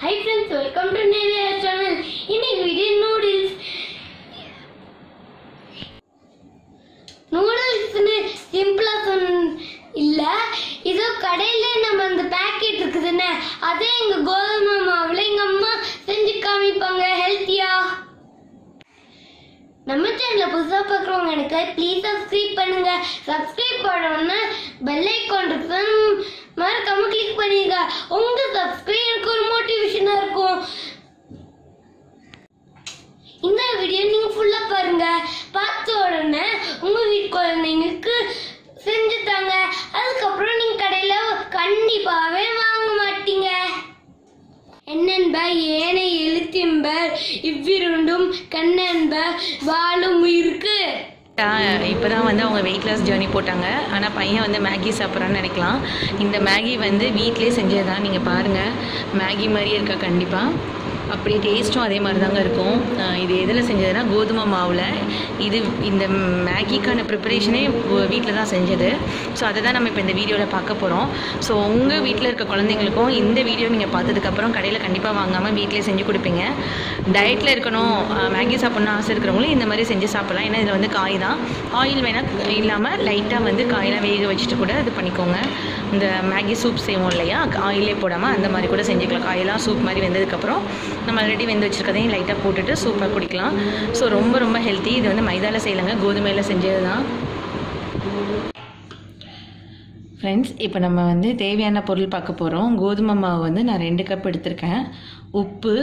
High friends welcome to Neriya channel இன்னைக்கு video noodles நூடுல்ஸ்னு சிம்பிளா சொன்ன இல்ல இதோ கடையில நம்ம அந்த பேக்கெட் இருக்குதுன்னு அதே எங்க கோதுமை மாவுல எங்க அம்மா செஞ்சு காமிப்பாங்க ஹெல்த்தியா நம்ம சேனலை புதுசா பார்க்குறவங்க எனக்கு ப்ளீஸ் சப்ஸ்கிரைப் பண்ணுங்க சப்ஸ்கிரைப் பண்ணோன்னா பெல் ஐக்கான் இருக்கு மறக்காம கிளிக் பண்ணிடுங்க உங்க சப்ஸ்கிரைப் எனக்கு ஒரு மோட்டிவேஷனா இருக்கும் இந்த வீடியோ நீங்க ஃபுல்லா பாருங்க பார்த்த உடனே உங்க வீட்டு குழந்தைங்களுக்கு செஞ்சு தாங்க அதுக்கப்புறம் நீங்க கடையில கண்டிப்பாவே வாங்க மாட்டீங்க என்னென்ப ஏனை எழுத்தின்பர் இவ்விருண்டும் கண்ணென்ப வாழும் உயிருக்கு இப்போ தான் வந்து அவங்க வெயிட் லாஸ் ஜேர்னி போட்டாங்க ஆனால் பையன் வந்து மேகி சாப்பிட்றான்னு நினைக்கலாம் இந்த மேகி வந்து வீட்டிலே செஞ்சது தான் நீங்கள் பாருங்கள் மேகி மாதிரியே இருக்கா கண்டிப்பாக அப்படியே டேஸ்ட்டும் அதே மாதிரி தாங்க இருக்கும் அஹ் இது எதில் செஞ்சதுன்னா கோதுமை மாவில் இது இந்த மேகிக்கான ப்ரிப்பரேஷனே வீட்டில் தான் செஞ்சது ஸோ அதை தான் நம்ம இப்போ இந்த வீடியோவில் பார்க்க போகிறோம் ஸோ உங்கள் வீட்டில் இருக்க குழந்தைங்களுக்கும் இந்த வீடியோ நீங்கள் பார்த்ததுக்கப்புறம் கடையில் கண்டிப்பாக வாங்காமல் வீட்டிலே செஞ்சு கொடுப்பீங்க டயட்டில் இருக்கணும் அஹ் மேகி சாப்பிட்ணும்னு ஆசை இருக்கிறவங்களும் இந்த மாதிரி செஞ்சு சாப்பிட்லாம் ஏன்னா இதில் வந்து காய் தான் ஆயில் வேணால் இல்லாமல் லைட்டாக வந்து காயெல்லாம் வேக வச்சுட்டு கூட இது பண்ணிக்கோங்க இந்த மேகி சூப் செய்வோம் இல்லையா ஆயிலே போடாமல் அந்த மாதிரி கூட செஞ்சுக்கலாம் காயெல்லாம் சூப் மாதிரி வெந்ததுக்கப்புறம் நம்ம ஆல்ரெடி வெந்து வச்சுருக்கதையும் லைட்டாக போட்டுட்டு சூப்பாக குடிக்கலாம் ஸோ ரொம்ப ரொம்ப ஹெல்த்தி இது வந்து மைதாவில் செய்யலைங்க கோதுமையில் செஞ்சது தான் ஃப்ரெண்ட்ஸ் இப்போ நம்ம வந்து தேவையான பொருள் பார்க்க போகிறோம் கோதுமை மாவு வந்து நான் ரெண்டு கப் எடுத்திருக்கேன் உப்பு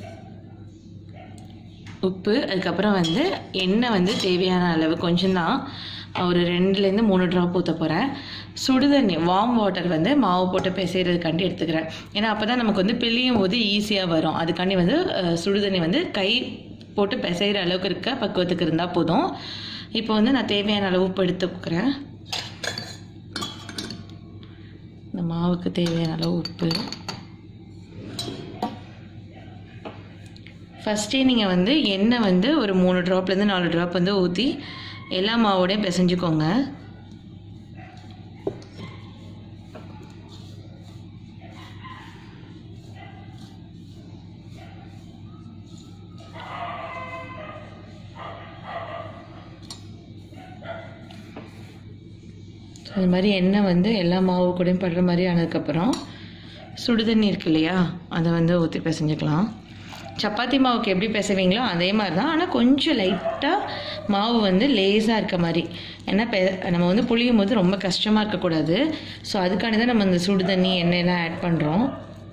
உப்பு அதுக்கப்புறம் வந்து எண்ணெய் வந்து தேவையான அளவு கொஞ்சம்தான் ஒரு ரெண்டுலேருந்து மூணு ட்ராப் ஊற்ற போகிறேன் சுடுதண்ணி வார்ம் வாட்டர் வந்து மாவு போட்டு பிசைறதுக்காண்டி எடுத்துக்கிறேன் ஏன்னா அப்போ தான் நமக்கு வந்து பிழியும் போது ஈஸியாக வரும் அதுக்காண்டி வந்து அஹ், சுடுதண்ணி வந்து கை போட்டு பிசைகிற அளவுக்கு இருக்க பக்குவத்துக்கு இருந்தால் போதும் இப்போ வந்து நான் தேவையான அளவு உப்பு எடுத்துக்கிறேன் இந்த மாவுக்கு தேவையான அளவு உப்பு ஃபஸ்ட்டே நீங்கள் வந்து எண்ணெய் வந்து ஒரு மூணு ட்ராப்லேருந்து நாலு ட்ராப் வந்து ஊற்றி எல்லா மாவோடையும் பிசைஞ்சுக்கோங்க அது மாதிரி எண்ணெய் வந்து எல்லா மாவு கூடயும் படுற மாதிரி ஆனதுக்கப்புறம் சுடுதண்ணி இருக்கு இல்லையா அதை வந்து ஊற்றி பிசைஞ்சுக்கலாம் சப்பாத்தி மாவுக்கு எப்படி பிசைவீங்களோ அதே மாதிரி தான் ஆனால் கொஞ்சம் லைட்டாக மாவு வந்து லேஸாக இருக்க மாதிரி ஏன்னா பெ நம்ம வந்து புளியும் போது ரொம்ப கஷ்டமாக இருக்கக்கூடாது ஸோ அதுக்காண்டி தான் நம்ம இந்த சுடுதண்ணி எண்ணெயெல்லாம் ஆட் பண்ணுறோம்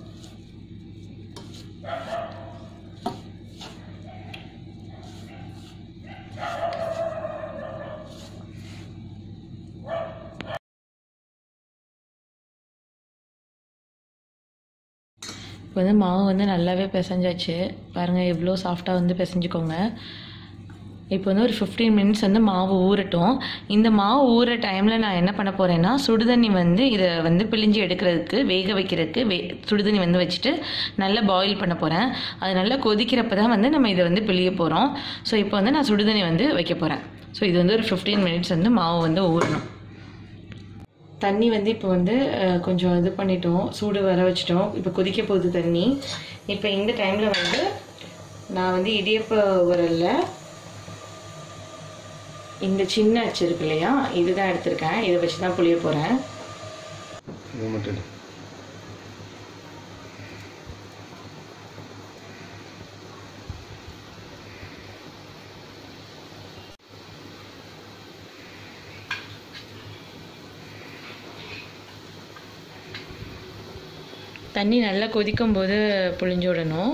இப்போ வந்து மாவு வந்து நல்லாவே பிசைஞ்சாச்சு பாருங்கள் எவ்வளோ சாஃப்டாக வந்து பிசைஞ்சுக்கோங்க இப்போ வந்து ஒரு ஃபிஃப்டீன் மினிட்ஸ் வந்து மாவு ஊறட்டும் இந்த மாவு ஊற டைமில் நான் என்ன பண்ண போகிறேன்னா சுடுதண்ணி வந்து இதை வந்து பிழிஞ்சு எடுக்கிறதுக்கு வேக வைக்கிறதுக்கு வே சுடுதண்ணி வந்து வச்சுட்டு நல்லா பாயில் பண்ண போகிறேன் அது நல்லா கொதிக்கிறப்ப தான் வந்து நம்ம இதை வந்து பிழிய போகிறோம் ஸோ இப்போ வந்து நான் சுடுதண்ணி வந்து வைக்க போகிறேன் ஸோ இது வந்து ஒரு ஃபிஃப்டீன் மினிட்ஸ் வந்து மாவு வந்து ஊறணும் தண்ணி வந்து இப்போ வந்து அஹ், கொஞ்சம் இது பண்ணிட்டோம் சூடு வர வச்சிட்டோம் இப்போ கொதிக்க போகுது தண்ணி இப்போ இந்த டைமில் வந்து நான் வந்து இடியப்ப உரல்ல இந்த சின்ன அச்சு இருக்கு இல்லையா இதுதான் எடுத்திருக்கேன் இதை வச்சு தான் புளிய போகிறேன் இது மட்டும் எடு. தண்ணி நல்லா கொதிக்கும் போது புளிஞ்சு விடணும்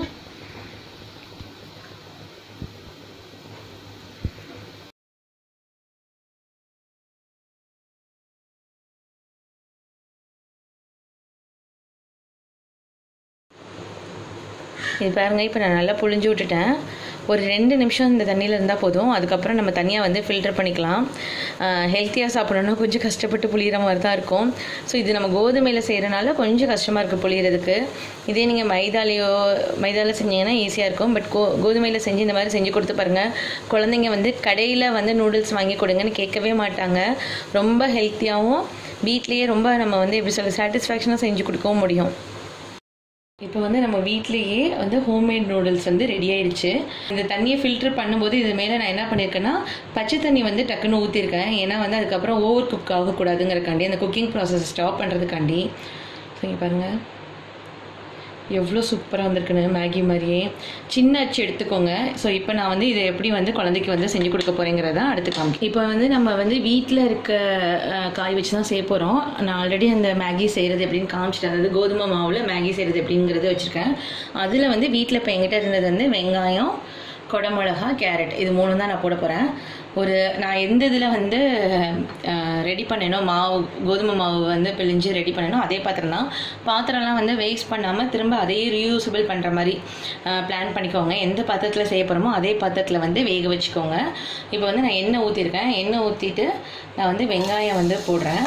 இது பாருங்க இப்போ நான் நல்லா புழிஞ்சு விட்டுட்டேன் ஒரு ரெண்டு நிமிஷம் இந்த தண்ணியில் இருந்தால் போதும் அதுக்கப்புறம் நம்ம தனியாக வந்து ஃபில்டர் பண்ணிக்கலாம் ஹெல்த்தியாக சாப்பிடணும்னா கொஞ்சம் கஷ்டப்பட்டு புளிகிற மாதிரி தான் இருக்கும் ஸோ இது நம்ம கோதுமையில் செய்கிறனால கொஞ்சம் கஷ்டமாக இருக்குது புளியறதுக்கு இதே நீங்கள் மைதாலேயோ மைதாவில் செஞ்சீங்கன்னா ஈஸியாக இருக்கும் பட் கோ கோதுமையில் செஞ்சு இந்த மாதிரி செஞ்சு கொடுத்து பாருங்கள் குழந்தைங்க வந்து கடையில் வந்து நூடுல்ஸ் வாங்கி கொடுங்கன்னு கேட்கவே மாட்டாங்க ரொம்ப ஹெல்த்தியாகவும் வீட்லேயே ரொம்ப நம்ம வந்து எப்படி சொல்ல சாட்டிஸ்ஃபேக்ஷனாக செஞ்சு கொடுக்கவும் முடியும் இப்போ வந்து நம்ம வீட்லேயே வந்து ஹோம்மேட் நூடுல்ஸ் வந்து ரெடி ஆயிடுச்சு இந்த தண்ணியை ஃபில்டர் பண்ணும்போது இது மேலே நான் என்ன பண்ணியிருக்கேன்னா பச்சை தண்ணி வந்து டக்குன்னு ஊற்றிருக்கேன் ஏன்னா வந்து அதுக்கப்புறம் ஓவர் குக் ஆகக்கூடாதுங்கிறக்காண்டி அந்த குக்கிங் ப்ராசஸ் ஸ்டாப் பண்ணுறதுக்காண்டி ஸோ இங்கே பாருங்கள் எவ்வளோ சூப்பராக வந்திருக்குன்னு மேகி மாதிரியே சின்ன அச்சு எடுத்துக்கோங்க ஸோ இப்போ நான் வந்து இதை எப்படி வந்து குழந்தைக்கு வந்து செஞ்சு கொடுக்க போகிறேங்கிறத அடுத்து காமிக்க இப்போ வந்து நம்ம வந்து வீட்டில் இருக்க அஹ், காய் வச்சு தான் செய்ய போகிறோம் நான் ஆல்ரெடி அந்த மேகி செய்கிறது எப்படின்னு காமிச்சிட்டேன் அதாவது கோதுமை மாவில் மேகி செய்கிறது எப்படிங்கிறது வச்சுருக்கேன் அதில் வந்து வீட்டில் இப்போ எங்கிட்ட இருந்தது வந்து வெங்காயம் குடமிளகா கேரட் இது மூணு தான் நான் போட போகிறேன் ஒரு நான் எந்த இதில் வந்து ரெடி பண்ணேனோ மாவு கோதுமை மாவு வந்து பிழிஞ்சு ரெடி பண்ணேனோ அதே பாத்திரம் தான் பாத்திரம்லாம் வந்து வேஸ்ட் பண்ணாமல் திரும்ப அதே ரீயூசபிள் பண்ணுற மாதிரி பிளான் பண்ணிக்கோங்க எந்த பாத்திரத்தில் செய்ய போகிறோமோ அதே பாத்திரத்தில் வந்து வேக வச்சுக்கோங்க இப்போ வந்து நான் எண்ணெய் ஊற்றிருக்கேன் எண்ணெய் ஊற்றிட்டு நான் வந்து வெங்காயம் வந்து போடுறேன்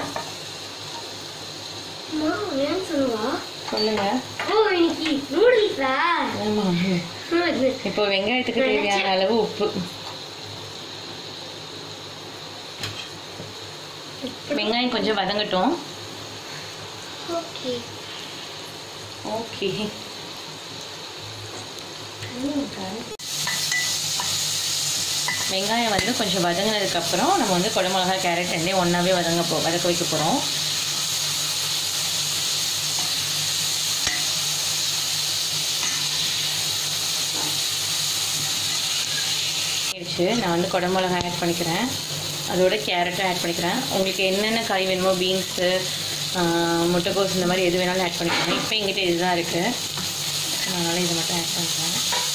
அம்மா, ஏன் சொல்லுவா சொல்லுங்கள் ஓ இன்னைக்கு நூடுல்ஸா ஆமாம் இப்போ வெங்காயத்துக்கு தேவையான அளவு உப்பு வெங்காயம் கொஞ்சம் வதங்கட்டும் ஓகே ஓகே வெங்காயம் வந்து கொஞ்சம் வதங்கினதுக்கப்புறம் நம்ம வந்து குடமிளகா கேரட் ரெண்டையும் ஒன்றாவே வதங்க போ வதக்க வைக்க போகிறோம் ஆயிடுச்சு நான் வந்து குடமிளகா ஆட் பண்ணிக்கிறேன் அதோட கேரட்டும் ஆட் பண்ணிக்கிறேன் உங்களுக்கு என்னென்ன காய் வேணுமோ பீன்ஸு முட்டைக்கோஸ் இந்த மாதிரி எது வேணாலும் ஆட் பண்ணிக்கிறேன் இப்போ எங்கிட்ட இதுதான் இருக்குது அதனால் இதை மட்டும் ஆட் பண்ணுறேன்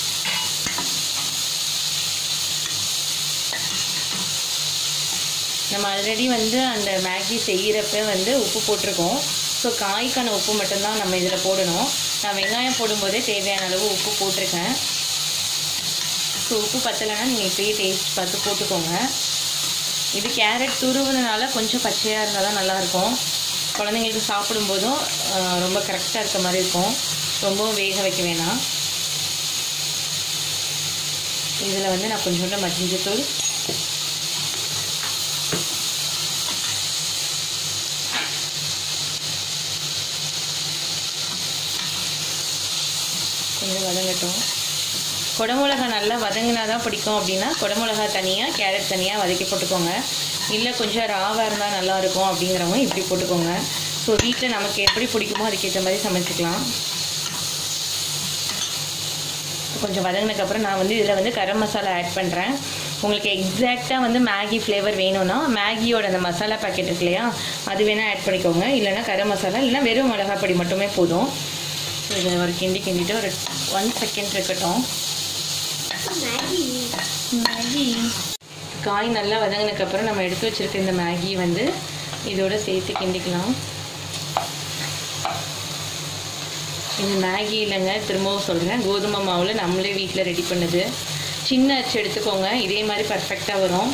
நம்ம ஆல்ரெடி வந்து அந்த மேகி செய்கிறப்ப வந்து உப்பு போட்டிருக்கோம் ஸோ காய்க்கான உப்பு மட்டும்தான் நம்ம இதில் போடணும் நான் வெங்காயம் போடும்போதே தேவையான அளவு உப்பு போட்டிருக்கேன் ஸோ உப்பு பத்தலைன்னா நீங்கள் இப்பயே டேஸ்ட் பார்த்து போட்டுக்கோங்க இது கேரட் துருவுனனால கொஞ்சம் பச்சையாக இருந்தால் தான் நல்லாயிருக்கும் குழந்தைங்களுக்கு சாப்பிடும்போதும் ஆஹ், ரொம்ப கரெக்டாக இருக்க மாதிரி இருக்கும் ரொம்பவும் வேக வைக்க வேணாம் இதில் வந்து நான் கொஞ்சோண்டு மஞ்சத்தூள் கொஞ்சம் வதங்கட்டும் குடமிளகா நல்லா வதங்கினா தான் பிடிக்கும் அப்படின்னா குடமிளகா தனியாக கேரட் தனியாக வதக்கி போட்டுக்கோங்க இல்லை கொஞ்சம் ராவாக இருந்தால் நல்லா இருக்கும் அப்படிங்கிறவங்க இப்படி போட்டுக்கோங்க ஸோ வீட்டில் நமக்கு எப்படி பிடிக்குமோ அதுக்கேற்ற மாதிரி சமைச்சிக்கலாம் கொஞ்சம் வதங்கினதுக்கப்புறம் நான் வந்து இதில் வந்து கரம் மசாலா ஆட் பண்ணுறேன் உங்களுக்கு எக்ஸாக்டாக வந்து மேகி ஃப்ளேவர் வேணும்னா மேகியோட அந்த மசாலா பாக்கெட் இருக்கு இல்லையா அது வேணால் ஆட் பண்ணிக்கோங்க இல்லைன்னா கரம் மசாலா இல்லைன்னா வெறும் மிளகாய் பொடி மட்டுமே போதும் இதை ஒரு கிண்டி கிண்டிட்டு ஒரு ஒன் செகண்ட் இருக்கட்டும் மேகி மேகி காய் நல்லா வதங்கினதுக்கப்புறம் நம்ம எடுத்து வச்சிருக்க இந்த மேகி வந்து இதோட சேர்த்து கிண்டிக்கலாம் இது மேகி இல்லைங்க திரும்பவும் சொல்கிறேன் கோதுமை மாவில் நம்மளே வீட்டில் ரெடி பண்ணுது சின்ன அச்சு எடுத்துக்கோங்க இதே மாதிரி பர்ஃபெக்டாக வரும்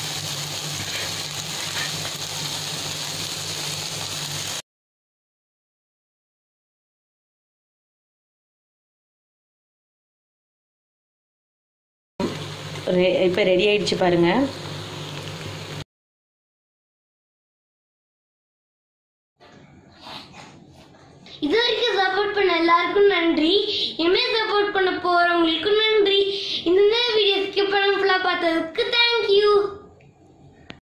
இப்போ ரெடி ஆயிடுச்சு பாருங்கள் இது வரைக்கும் சப்போர்ட் பண்ண எல்லாருக்கும் நன்றி இனிமேல் சப்போர்ட் பண்ண போறவங்களுக்கும் நன்றி இந்த வீடியோ ஸ்கிப் பண்ண ஃபுல்லாக பார்த்ததுக்கு தேங்க்யூ